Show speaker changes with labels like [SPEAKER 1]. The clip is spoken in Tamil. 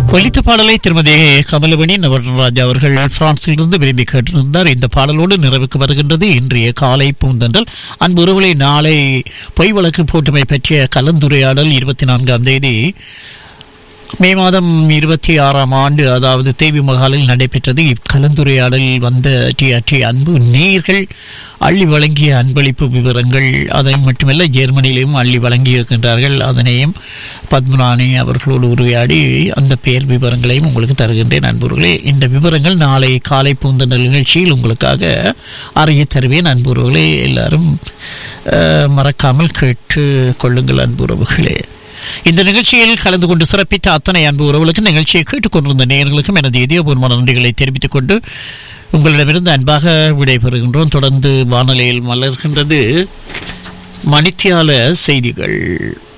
[SPEAKER 1] ஒலித்த பாடலை திருமதி கமலவணி நவராஜா அவர்கள் பிரான்சிலிருந்து விரும்பி கேட்டிருந்தார் இந்த பாடலோடு நிறைவுக்கு வருகின்றது இன்றைய காலை பூந்தன்றல் அன்பு உறவுகளை நாளை பொய் வழக்கு போட்டுமை பற்றிய கலந்துரையாடல் இருபத்தி நான்காம் தேதி மே மாதம் இருபத்தி ஆறாம் ஆண்டு அதாவது தேவி மகாலில் நடைபெற்றது இக்கலந்துரையாடலில் வந்த டிஆர்டி அன்பு நேர்கள் அள்ளி வழங்கிய அன்பளிப்பு விவரங்கள் அதை மட்டுமல்ல ஜெர்மனியிலும் அள்ளி வழங்கியிருக்கின்றார்கள் அதனையும் பத்மநாணி அவர்களோடு உரையாடி அந்த பெயர் விவரங்களையும் உங்களுக்கு தருகின்றேன் நண்பர்களே இந்த விவரங்கள் நாளை காலை பூந்த நிகழ்ச்சியில் உங்களுக்காக அறிய தருவேன் அன்புறவுகளே எல்லாரும் அஹ், மறக்காமல் கேட்டு கொள்ளுங்கள் அன்புறவுகளே இந்த நிகழ்ச்சியில் கலந்து கொண்டு சிறப்பித்த அத்தனை அன்பு உறவுகளுக்கும் நிகழ்ச்சியை கேட்டுக்கொண்டிருந்த நேயர்களுக்கும் எனது இதயபூர்வமான நன்றிகளை தெரிவித்துக் கொண்டு உங்களிடமிருந்து அன்பாக விடைபெறுகின்றோம் தொடர்ந்து வானொலியில் மலர்கின்றது மணித்தியால செய்திகள்